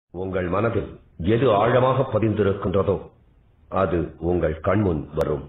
உங்கள் மனதில் எது ஆழமாக பதிந்திருக்கின்றதோ அது உங்கள் கண்முன் வரும்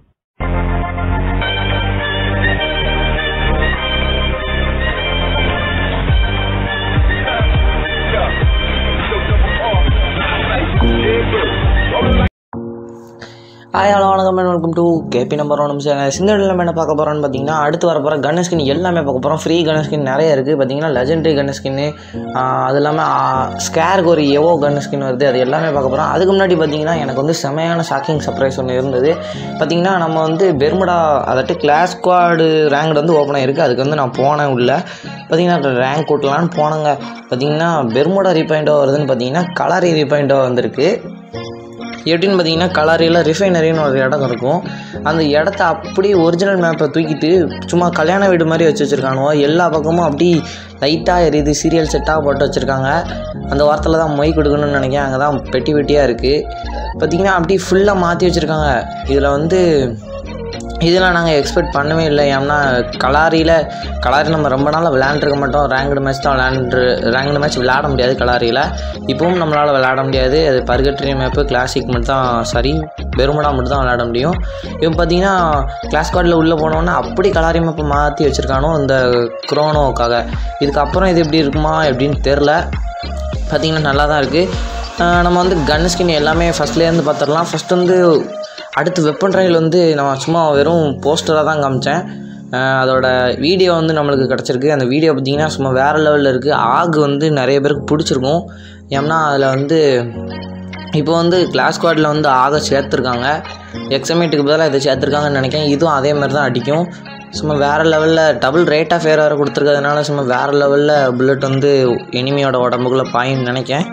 ஹாய் ஹலோ வணக்கம் and welcome to KP number one நிமிஷம் இந்த வீடியோவில் நம்ம என்ன பார்க்க போகிறோம்னு பார்த்தீங்கன்னா அடுத்து வர போகிற கன் ஸ்கின் எல்லாமே பார்க்க போகிறோம் ஃப்ரீ கன் ஸ்கின் நிறைய இருக்குது பார்த்தீங்கன்னா லெஜெண்டரி கன் ஸ்கின்னு அது இல்லாமல் ஸ்கேருக்கு ஒரு எவோ கன் ஸ்கின் வருது அது எல்லாமே பார்க்க போகிறோம் அதுக்கு முன்னாடி பார்த்தீங்கன்னா எனக்கு வந்து செமையான ஷாக்கிங் சர்ப்ரைஸ் ஒன்று இருந்தது பார்த்தீங்கன்னா நம்ம வந்து பெர்முடா அதாட்டு கிளாஸ் ஸ்குவாடு ரேங்க் வந்து ஓப்பன் ஆகிருக்கு அதுக்கு வந்து நான் போனேன் உள்ள பார்த்தீங்கன்னா ரேங்க் கூட்டலான்னு போனேங்க பார்த்தீங்கன்னா பெர்முடா ரீபாயிண்டோ வருதுன்னு பார்த்தீங்கன்னா கலரி ரீபாயிண்டோ வந்திருக்கு எப்படின்னு பார்த்தீங்கன்னா கலாரியில் ரிஃபைனரின்னு ஒரு இடம் இருக்கும் அந்த இடத்த அப்படியே ஒரிஜினல் மேப்பை தூக்கிட்டு சும்மா கல்யாண வீடு மாதிரி வச்சு வச்சுருக்கானுவோ எல்லா பக்கமும் அப்படி லைட்டாக எரியுது சீரியல் செட்டாக போட்டு வச்சுருக்காங்க அந்த வாரத்தில் தான் மொய் கொடுக்கணும்னு நினைக்கிறேன் அங்கே தான் பெட்டி பெட்டியாக இருக்குது பார்த்தீங்கன்னா அப்படி ஃபுல்லாக மாற்றி வச்சுருக்காங்க இதில் வந்து இதெல்லாம் நாங்கள் எக்ஸ்பெக்ட் பண்ணவே இல்லை ஏன்னா கலாரியில் கலாரி நம்ம ரொம்ப நாளாக விளையாண்டுருக்க மாட்டோம் ரேங்க்டு மேட்ச் தான் விளையாண்டு ரேங்க்டு மேட்ச் விளையாட முடியாது கலாரியில் இப்பவும் நம்மளால் விளையாட முடியாது அது பர்கட்ரி மேப்பு கிளாசிக் மட்டும் தான் சரி பெருமடா மட்டும் தான் விளையாட முடியும் இப்போ பார்த்தீங்கன்னா கிளாஸ் கார்டில் உள்ளே போனோன்னா அப்படி கலாரி மேப்பை மாற்றி வச்சுருக்கானோ இந்த குரோனோக்காக இதுக்கப்புறம் இது எப்படி இருக்குமா எப்படின்னு தெரில பார்த்தீங்கன்னா நல்லா தான் இருக்குது நம்ம வந்து கன் ஸ்கின் எல்லாமே ஃபஸ்ட்லேருந்து பார்த்துடலாம் ஃபஸ்ட் வந்து அடுத்து வெப்பன் ட்ரையல் வந்து நான் சும்மா வெறும் போஸ்டராக தான் காமிச்சேன் அஹ் அதோட வீடியோ வந்து நம்மளுக்கு கிடச்சிருக்கு அந்த வீடியோ பார்த்திங்கன்னா சும்மா வேறு லெவலில் இருக்குது ஆகு வந்து நிறைய பேருக்கு பிடிச்சிருக்கும் ஏன்னா அதில் வந்து இப்போ வந்து கிளாஸ் ஸ்குவாடில் வந்து ஆக சேர்த்துருக்காங்க எக்ஸமேட்டுக்கு பதிலாக இதை சேர்த்துருக்காங்கன்னு நினைக்கிறேன் இதுவும் அதே மாதிரி தான் அடிக்கும் சும்மா வேறு லெவலில் டபுள் ரேட் ஆஃப் ஃபேர் வேறு கொடுத்துருக்கிறதுனால சும்மா வேறு லெவலில் புல்லட் வந்து எனிமியோட உடம்புக்குள்ளே பாயும்னு நினைக்கிறேன்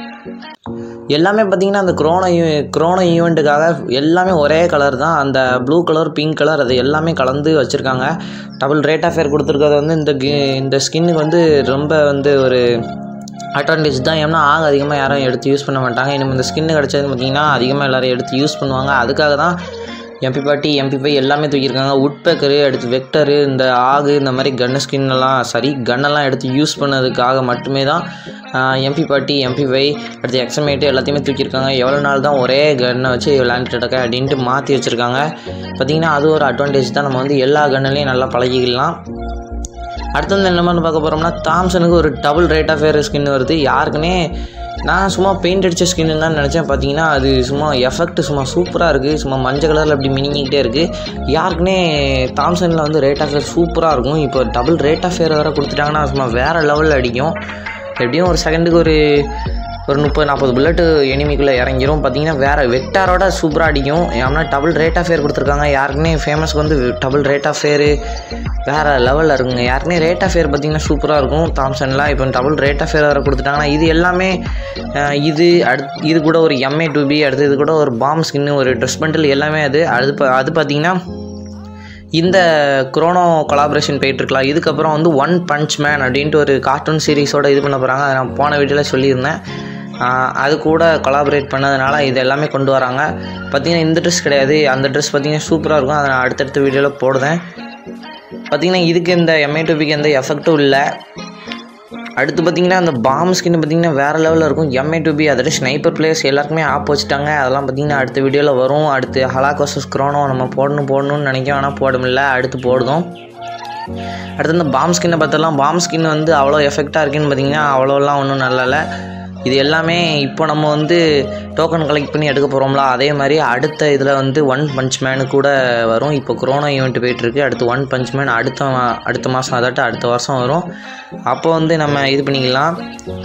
எல்லாமே பார்த்தீங்கன்னா அந்த குரோனோ ஈ குரோனோ ஈவெண்ட்டுக்காக எல்லாமே ஒரே கலர் தான் அந்த ப்ளூ கலர் பிங்க் கலர் அது எல்லாமே கலந்து வச்சுருக்காங்க டபுள் ரேட் ஆஃப் ஃபேர் கொடுத்துருக்கிறது வந்து இந்த கி- இந்த ஸ்கின்னுக்கு வந்து ரொம்ப வந்து ஒரு அட்வான்டேஜ் தான் ஏன்னா ஆக அதிகமாக யாரும் எடுத்து யூஸ் பண்ண மாட்டாங்க இன்னும் இந்த ஸ்கின்னு கிடச்சதுன்னு பார்த்தீங்கன்னா அதிகமாக எல்லோரும் எடுத்து யூஸ் பண்ணுவாங்க அதுக்காக தான் எம்பி பாட்டி எம்பி ஃபை எல்லாமே தூக்கியிருக்காங்க உட்பேக்கரு அடுத்து வெக்டரு இந்த ஆகு இந்த மாதிரி கன்னு ஸ்கின் எல்லாம் சரி கன்னெல்லாம் எடுத்து யூஸ் பண்ணதுக்காக மட்டுமே தான் எம்பி பாட்டி எம்பி ஃபை அடுத்து எக்ஸமேட்டு எல்லாத்தையுமே தூக்கியிருக்காங்க எவ்வளோ நாள் தான் ஒரே கன்னை வச்சு விளையாண்டுட்டு இருக்க அப்படின்ட்டு மாற்றி வச்சுருக்காங்க பார்த்திங்கன்னா அது ஒரு அட்வான்டேஜ் தான் நம்ம வந்து எல்லா கன்னுலையும் நல்லா பழகிக்கலாம் அடுத்து வந்து என்ன மாதிரி பார்க்க போகிறோம்னா தாம்சனுக்கு ஒரு double rate of fire skin வருது யாருக்குன்னே நான் சும்மா பெயிண்ட் அடித்த ஸ்கின்னு தான் நினச்சேன் பார்த்தீங்கன்னா அது சும்மா எஃபெக்ட் சும்மா சூப்பராக இருக்குது சும்மா மஞ்சள் கலரில் அப்படி மினிங்கிட்டே இருக்குது யாருக்குன்னே தாம்சனில் வந்து ரேட் ஆஃப் ஃபேர் சூப்பராக இருக்கும் இப்போ டபுள் ரேட் ஆஃப் ஃபேர் வேறு கொடுத்துட்டாங்கன்னா சும்மா வேறு லெவலில் அடிக்கும் எப்படியும் ஒரு செகண்டுக்கு ஒரு ஒரு முப்பது நாற்பது புல்லட்டு எனிமிக்குள்ளே இறங்கிரும் பார்த்தீங்கன்னா வேறு வெக்டாரோட சூப்பராக அடிக்கும் ஏன்னா டபுள் ரேட் ஆஃப் ஃபேர் கொடுத்துருக்காங்க யாருக்குன்னே ஃபேமஸ்க்கு வந்து டபுள் ரேட் ஆஃப் ஃபேரு வேறு லெவலில் இருக்குங்க யாருக்குனே ரேட் ஆஃப் ஃபேர் பார்த்தீங்கன்னா சூப்பராக இருக்கும் தாம்சன்லாம் இப்போ டபுள் ரேட் ஆஃப் ஃபேர் வேறு கொடுத்துட்டாங்கன்னா இது எல்லாமே அஹ், இது அடுத்து இது கூட ஒரு எம்ஏ டூ பி அடுத்து இது கூட ஒரு பாம் ஸ்கின்னு ஒரு ட்ரெஸ் பண்டில் எல்லாமே அது அது ப- அது பார்த்தீங்கன்னா இந்த குரோனோ கொலாபரேஷன் போயிட்டுருக்கலாம் இதுக்கப்புறம் வந்து ஒன் பஞ்ச் மேன் அப்படின்ட்டு ஒரு கார்ட்டூன் சீரிஸோட இது பண்ண போகிறாங்க அதை நான் போன வீடியோவில் சொல்லியிருந்தேன் ஆஹ் அது கூட கொலாபரேட் பண்ணதுனால இது எல்லாமே கொண்டு வராங்க பார்த்தீங்கன்னா இந்த ட்ரெஸ் கிடையாது அந்த ட்ரெஸ் பார்த்தீங்கன்னா சூப்பராக இருக்கும் அதை நான் அடுத்தடுத்த வீடியோவில் போடுறேன் பார்த்தீங்கன்னா இதுக்கு இந்த எம்ஏ டூபிக்கு எந்த எஃபெக்ட்டும் இல்லை அடுத்து பார்த்தீங்கன்னா அந்த பாம் ஸ்கின் பார்த்தீங்கன்னா வேறு லெவலில் இருக்கும் எம்ஏ டு பி அதோட ஸ்னைப்பர் பிளேயர்ஸ் எல்லாருக்குமே ஆப் வச்சுட்டாங்க அதெல்லாம் பார்த்தீங்கன்னா அடுத்த வீடியோவில் வரும் அடுத்து ஹலாகோசஸ் குரோனோ நம்ம போடணும் போடணும்னு நினைக்கிறோம் ஆனால் போட முடியல அடுத்து போடுதோம் அடுத்து இந்த பாம் ஸ்கின்னை பார்த்தலாம் பாம் ஸ்கின் வந்து அவ்வளோ எஃபெக்டாக இருக்குன்னு பார்த்தீங்கன்னா அவ்வளோலாம் ஒன்றும் நல்லா இல்லை இது எல்லாமே இப்போ நம்ம வந்து டோக்கன் கலெக்ட் பண்ணி எடுக்க போகிறோம்ல அதே மாதிரி அடுத்த இதில் வந்து ஒன் பஞ்ச் மேனு கூட வரும் இப்போ கொரோனா ஈவெண்ட் போயிட்டுருக்கு அடுத்து ஒன் பஞ்ச் மேன் அடுத்த மா- அடுத்த மாதம் அதாட்டு அடுத்த வருஷம் வரும் அப்போ வந்து நம்ம இது பண்ணிக்கலாம்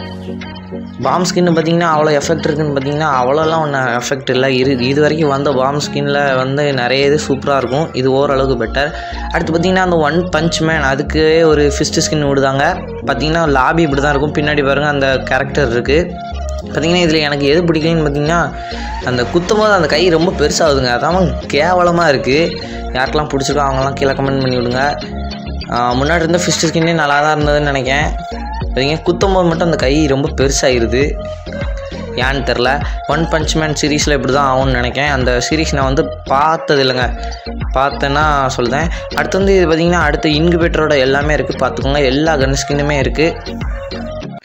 பாம் ஸ்கின்னு பார்த்தீங்கன்னா அவ்வளோ எஃபெக்ட் இருக்குன்னு பார்த்தீங்கன்னா அவ்வளோலாம் ஒன்றும் எஃபெக்ட் இல்லை இரு இது வரைக்கும் வந்த பாம் ஸ்கின்னில் வந்து நிறைய இது சூப்பராக இருக்கும் இது ஓரளவுக்கு பெட்டர் அடுத்து பார்த்தீங்கன்னா அந்த ஒன் பஞ்ச் மேன் அதுக்கு ஒரு ஃபிஸ்ட் ஸ்கின் விடுதாங்க பார்த்தீங்கன்னா லாபி இப்படி தான் இருக்கும் பின்னாடி பாருங்கள் அந்த கேரக்டர் இருக்குது பார்த்தீங்கன்னா இதில் எனக்கு எது பிடிக்கலன்னு பார்த்தீங்கன்னா அந்த குத்தும் போது அந்த கை ரொம்ப பெருசாகுதுங்க அதான் கேவலமாக இருக்குது யாருக்கெல்லாம் பிடிச்சிருக்கோ அவங்களாம் கீழே கமெண்ட் பண்ணி விடுங்க ஆஹ் முன்னாடி இருந்த ஃபிஸ்ட் ஸ்கின்னே நல்லா தான் இருந்ததுன்னு நினைக்கிறேன் பார்த்தீங்கன்னா குத்தும் போது மட்டும் அந்த கை ரொம்ப பெருசாகிருது ஏன்னு தெரில ஒன் பஞ்ச் மேன் சீரீஸில் இப்படி தான் ஆகும்னு நினைக்கிறேன் அந்த சீரீஸ் நான் வந்து பார்த்தது இல்லைங்க பார்த்தேன்னா சொல்லுதேன் அடுத்து வந்து இது பார்த்திங்கன்னா அடுத்த இன்குபேட்டரோட எல்லாமே இருக்குது பார்த்துக்கோங்க எல்லா கன் ஸ்கின்னுமே இருக்குது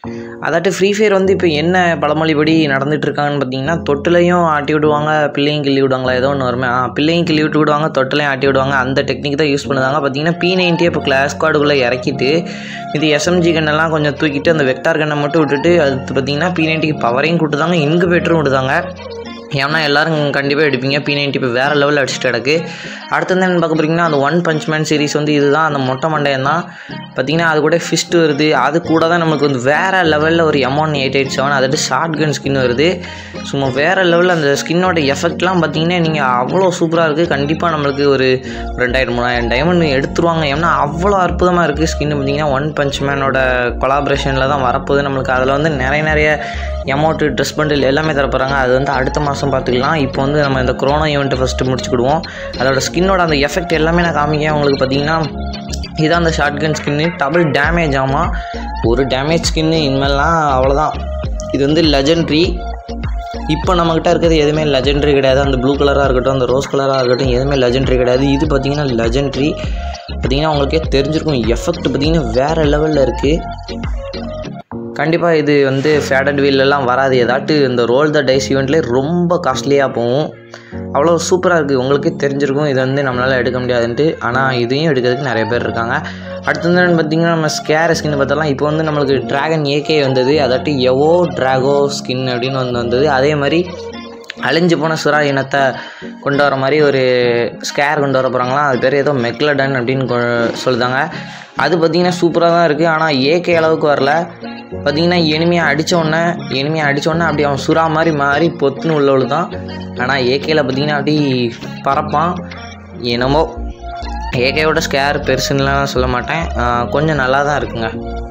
அதாட்டு ஃப்ரீ ஃபயர் வந்து இப்போ என்ன பழமொழிப்படி நடந்துட்டு இருக்காங்கன்னு பார்த்தீங்கன்னா தொட்டிலையும் ஆட்டி விடுவாங்க பிள்ளையும் கிள்ளி விடுவாங்களா ஏதோ ஒன்று வருமே ஆ பிள்ளையும் கிள்ளி விட்டு விடுவாங்க தொட்டிலையும் ஆட்டி விடுவாங்க அந்த டெக்னிக் தான் யூஸ் பண்ணுவாங்க பார்த்தீங்கன்னா பி நைன்ட்டியே இப்போ கிளாஸ் கார்டுக்குள்ளே இறக்கிட்டு இது எஸ்எம்ஜி கண்ணெல்லாம் கொஞ்சம் தூக்கிட்டு அந்த வெக்டார் கண்ணை மட்டும் விட்டுட்டு அது பார்த்தீங்கன்னா பி நைன்ட்டிக்கு பவரையும் கொடுத்தாங்க இன்குபேட்டரும் விடுதாங்க ஏன்னா எல்லாரும் கண்டிப்பாக எடுப்பீங்க பி நைன்ட்டி இப்போ வேறு லெவலில் அடிச்சுட்டு கிடக்கு அடுத்து வந்து என்ன பார்க்க போகிறீங்கன்னா அந்த ஒன் பஞ்ச் மேன் சீரிஸ் வந்து இதுதான் அந்த மொட்டை மண்டையன் தான் பார்த்தீங்கன்னா அது கூட ஃபிஸ்ட் வருது அது கூட தான் நமக்கு வந்து வேறு லெவலில் ஒரு எம்ஒன் எயிட் எயிட் செவன் அதாவது ஷார்ட் கன் ஸ்கின் வருது சும்மா வேறு லெவலில் அந்த ஸ்கின்னோட எஃபெக்ட்லாம் பார்த்தீங்கன்னா நீங்கள் அவ்வளோ சூப்பராக இருக்குது கண்டிப்பாக நம்மளுக்கு ஒரு ரெண்டாயிரம் மூணாயிரம் டைமண்ட் எடுத்துருவாங்க ஏன்னா அவ்வளோ அற்புதமாக இருக்குது ஸ்கின் பார்த்தீங்கன்னா ஒன் பஞ்ச் மேனோட கொலாபரேஷனில் தான் வரப்போகுது நம்மளுக்கு அதில் வந்து நிறைய நிறைய எமௌண்ட்டு ட்ரெஸ் பண்டில் எல்லாமே தரப்போகிறாங்க அது வந்து அடுத்த மாதம் பார்த்துக்கலாம் இப்போ வந்து நம்ம இந்த கொரோனா ஈவெண்ட்டை ஃபஸ்ட்டு முடிச்சுக்கிடுவோம் அதோட ஸ்கின்னோட அந்த எஃபெக்ட் எல்லாமே நான் காமிக்கேன் உங்களுக்கு பார்த்தீங்கன்னா இதான் அந்த ஷார்ட் கன் ஸ்கின்னு டபுள் டேமேஜ் ஆமாம் ஒரு டேமேஜ் ஸ்கின்னு இனிமேல்லாம் அவ்வளோதான் இது வந்து லெஜண்ட்ரி இப்போ நம்மக்கிட்ட இருக்கிறது எதுவுமே லெஜெண்ட்ரி கிடையாது அந்த ப்ளூ கலராக இருக்கட்டும் அந்த ரோஸ் கலராக இருக்கட்டும் எதுவுமே லெஜெண்ட்ரி கிடையாது இது பார்த்தீங்கன்னா லெஜெண்ட்ரி பார்த்தீங்கன்னா உங்களுக்கே தெரிஞ்சிருக்கும் எஃபெக்ட் பார்த்தீங்கன்னா வேறு லெவலில் இருக்குது கண்டிப்பாக இது வந்து ஃபேடட் வீலெல்லாம் வராது ஏதாட்டு இந்த ரோல் த டைஸ் ஈவெண்ட்லேயே ரொம்ப காஸ்ட்லியாக போகும் அவ்வளோ சூப்பராக இருக்குது உங்களுக்கே தெரிஞ்சிருக்கும் இது வந்து நம்மளால் எடுக்க முடியாதுன்ட்டு ஆனால் இதையும் எடுக்கிறதுக்கு நிறைய பேர் இருக்காங்க அடுத்து வந்து என்னன்னு பார்த்தீங்கன்னா நம்ம ஸ்கேர் ஸ்கின் பார்த்தலாம் இப்போ வந்து நம்மளுக்கு ட்ராகன் ஏகே வந்தது அதாட்டு எவோ ட்ராகோ ஸ்கின் அப்படின்னு வந்து வந்தது அதே மாதிரி அழிஞ்சு போன சுறா இனத்தை கொண்டு வர மாதிரி ஒரு ஸ்கேர் கொண்டு வர போகிறாங்களாம் அது பேர் ஏதோ மெக்லடன் அப்படின்னு கொ- சொல்லுதாங்க அது பார்த்திங்கன்னா சூப்பராக தான் இருக்குது ஆனால் ஏகே அளவுக்கு வரல பார்த்தீங்கன்னா எனிமையை அடித்தோடனே எனிமையை அடித்தோடனே அப்படி அவன் சுறா மாதிரி மாறி பொத்துன்னு உள்ளவளு தான் ஆனால் ஏகேல பார்த்தீங்கன்னா அப்படி பறப்பான் என்னமோ ஏகேவோட ஸ்கேர் பெருசுன்னுலாம் சொல்ல மாட்டேன் ஆஹ் கொஞ்சம் நல்லா தான் இருக்குங்க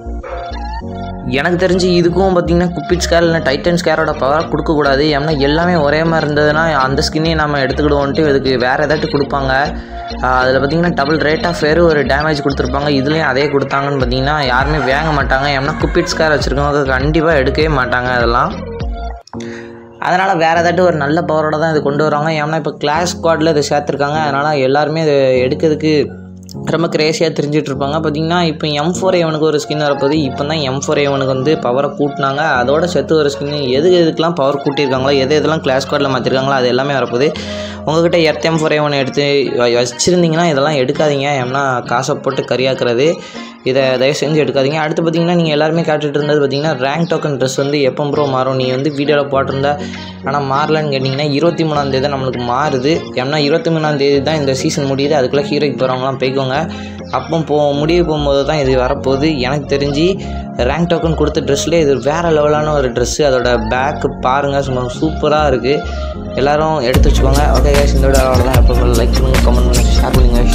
எனக்கு தெரிஞ்சு இதுக்கும் பார்த்தீங்கன்னா குப்பிட் ஸ்கேர் இல்லை டைட்டன் ஸ்கேரோட பவர் கொடுக்கக்கூடாது ஏன்னா எல்லாமே ஒரே மாதிரி இருந்ததுன்னா அந்த ஸ்கின்னையும் நம்ம எடுத்துக்கிடுவோன்ட்டு இதுக்கு வேறு ஏதாட்டும் கொடுப்பாங்க அதில் பார்த்தீங்கன்னா டபுள் ரேட் ஆஃப் ஃபேர் ஒரு டேமேஜ் கொடுத்துருப்பாங்க இதுலேயும் அதே கொடுத்தாங்கன்னு பார்த்தீங்கன்னா யாருமே வாங்க மாட்டாங்க ஏன்னா குப்பிட் ஸ்கேர் வச்சுருக்கவங்க கண்டிப்பாக எடுக்கவே மாட்டாங்க அதெல்லாம் அதனால் வேறு ஏதாட்டும் ஒரு நல்ல பவரோட தான் இது கொண்டு வராங்க ஏன்னா இப்போ கிளாஸ் ஸ்குவாடில் இதை சேர்த்துருக்காங்க அதனால் எல்லாருமே இதை எடுக்கிறதுக்கு ரொம்ப கிரேசியாக தெரிஞ்சிட்டு இருப்பாங்க பார்த்தீங்கன்னா இப்போ எம் ஃபோர் ஏவனுக்கு ஒரு ஸ்கின் வரப்போகுது இப்போ தான் எம் ஃபோர் ஏவனுக்கு வந்து பவரை கூட்டினாங்க அதோட சேர்த்து ஒரு ஸ்கின் எது எதுக்கெலாம் பவர் கூட்டியிருக்காங்களோ எது எதெல்லாம் கிளாஸ் ஸ்குவாடில் மாற்றிருக்காங்களோ அது எல்லாமே வரப்போகுது உங்ககிட்ட எர்த் எம் ஃபோர் ஏவன் எடுத்து வ- வச்சிருந்தீங்கன்னா இதெல்லாம் எடுக்காதீங்க ஏன்னா காசை போட்டு கறியாக்குறது இதை தயவு செஞ்சு எடுக்காதீங்க அடுத்து பார்த்தீங்கன்னா நீங்கள் எல்லாருமே கேட்டுட்டு இருந்தது பார்த்தீங்கன்னா ரேங்க் டோக்கன் ட்ரெஸ் வந்து எப்போ ப்ரோ மாறும் நீ வந்து வீடியோவில் போட்டிருந்த ஆனால் மாறலன்னு கேட்டிங்கன்னா இருபத்தி மூணாம் தேதி தான் நம்மளுக்கு மாறுது ஏன்னா இருபத்தி மூணாம் தேதி தான் இந்த சீசன் முடியுது அதுக்குள்ளே ஹீரோக்கு போகிறவங்களாம் போய்க்கோங்க அப்போ போ முடிய போகும்போது தான் இது வரப்போகுது எனக்கு தெரிஞ்சு ரேங்க் டோக்கன் கொடுத்த ட்ரெஸ்லேயே இது வேறு லெவலான ஒரு ட்ரெஸ்ஸு அதோட பேக்கு பாருங்கள் சும்மா சூப்பராக இருக்குது எல்லாரும் எடுத்து வச்சுக்கோங்க ஓகே guys இந்த வீடியோ அவ்வளோதான் எப்போ லைக் பண்ணுங்கள் கமெண்ட் பண்ணுங்கள் ஷேர் பண்ணுங்கள்